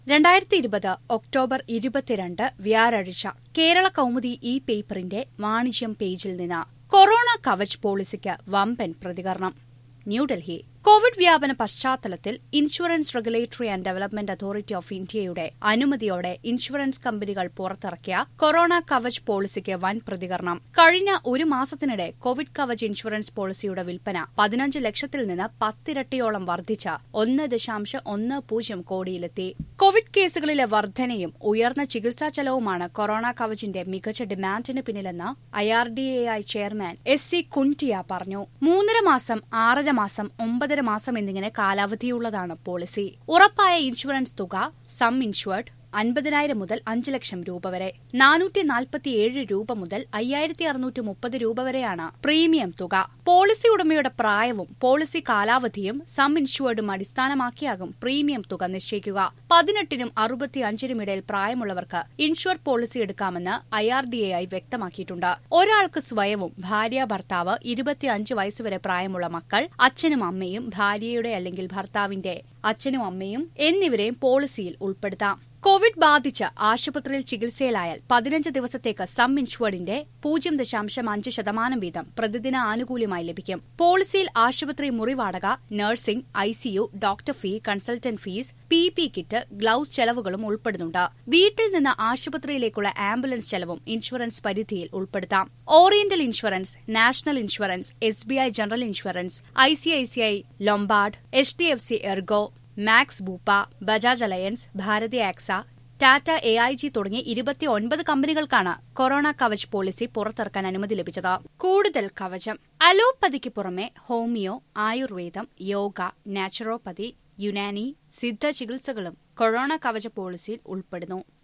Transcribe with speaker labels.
Speaker 1: രണ്ടായിരത്തി ഇരുപത് ഒക്ടോബർ ഇരുപത്തിരണ്ട് വ്യാഴാഴ്ച കേരള കൗമുദി ഈ പേപ്പറിന്റെ വാണിജ്യം പേജിൽ നിന്ന് കൊറോണ കവച് പോളിസിക്ക് വമ്പൻ പ്രതികരണം ന്യൂഡൽഹി കോവിഡ് വ്യാപന പശ്ചാത്തലത്തിൽ insurance regulatory and development authority of ഇന്ത്യയുടെ അനുമതിയോടെ ഇൻഷുറൻസ് കമ്പനികൾ പുറത്തിറക്കിയ കൊറോണ കവച് പോളിസിക്ക് വൻ പ്രതികരണം കഴിഞ്ഞ ഒരു മാസത്തിനിടെ കോവിഡ് കവച് ഇൻഷുറൻസ് പോളിസിയുടെ വിൽപ്പന പതിനഞ്ച് ലക്ഷത്തിൽ നിന്ന് പത്തിരട്ടിയോളം വർദ്ധിച്ച ഒന്ന് ദശാംശം ഒന്ന് പൂജ്യം കോടിയിലെത്തി കോവിഡ് കേസുകളിലെ വർധനയും ഉയർന്ന ചികിത്സാ ചെലവുമാണ് കൊറോണ കവചിന്റെ മികച്ച ഡിമാൻഡിന് പിന്നിലെന്ന് I R D A I chairman S C Khuntia പറഞ്ഞു മൂന്നര മാസം ആറര മാസം ഒമ്പതര മാസം എന്നിങ്ങനെ കാലാവധിയുള്ളതാണ് പോളിസി ഉറപ്പായ ഇൻഷുറൻസ് തുക സം ഇൻഷുർഡ് അൻപതിനായിരം മുതൽ അഞ്ച് ലക്ഷം രൂപ വരെ നാനൂറ്റി നാൽപ്പത്തിയേഴ് രൂപ മുതൽ അയ്യായിരത്തി അറുന്നൂറ്റി മുപ്പത് രൂപ വരെയാണ് പ്രീമിയം തുക പോളിസി ഉടമയുടെ പ്രായവും പോളിസി കാലാവധിയും സം ഇൻഷുർഡും അടിസ്ഥാനമാക്കിയാകും പ്രീമിയം തുക നിശ്ചയിക്കുക പതിനെട്ടിനും അറുപത്തിയഞ്ചിനും ഇടയിൽ പ്രായമുള്ളവർക്ക് ഇൻഷുർ പോളിസി എടുക്കാമെന്ന് I R D A I വ്യക്തമാക്കിയിട്ടുണ്ട് ഒരാൾക്ക് സ്വയവും ഭാര്യ ഭർത്താവ് ഇരുപത്തിയഞ്ച് വയസ്സുവരെ പ്രായമുള്ള മക്കൾ അച്ഛനും അമ്മയും ഭാര്യയുടെ അല്ലെങ്കിൽ ഭർത്താവിന്റെ അച്ഛനും അമ്മയും എന്നിവരെയും പോളിസിയിൽ ഉൾപ്പെടുത്താം കോവിഡ് ബാധിച്ച് ആശുപത്രിയിൽ ചികിത്സയിലായാൽ പതിനഞ്ച് ദിവസത്തേക്ക് സം ഇൻഷുർഡിന്റെ പൂജ്യം ദശാംശം അഞ്ച് ശതമാനം വീതം പ്രതിദിന ആനുകൂല്യമായി ലഭിക്കും പോളിസിയിൽ ആശുപത്രി മുറിവാടക nursing ICU doctor fee consultant fees P P kit gloves ചെലവുകളും ഉൾപ്പെടുന്നുണ്ട് വീട്ടിൽ നിന്ന് ആശുപത്രിയിലേക്കുള്ള ആംബുലൻസ് ചെലവും ഇൻഷുറൻസ് പരിധിയിൽ ഉൾപ്പെടുത്താം Oriental Insurance National Insurance S B I General Insurance I C I C I Lombard H D F C Ergo Max Bupa Bajaj Allianz Bharti Axa Tata A I G തുടങ്ങി ഇരുപത്തിയൊൻപത് കമ്പനികൾക്കാണ് കൊറോണ കവച് പോളിസി പുറത്തിറക്കാൻ അനുമതി ലഭിച്ചത് കൂടുതൽ കവചം അലോപ്പതിക്ക് പുറമെ ഹോമിയോ ആയുർവേദം യോഗ നാച്ചുറോപ്പതി യുനാനി സിദ്ധ ചികിത്സകളും കൊറോണ കവച പോളിസിയിൽ ഉൾപ്പെടുന്നു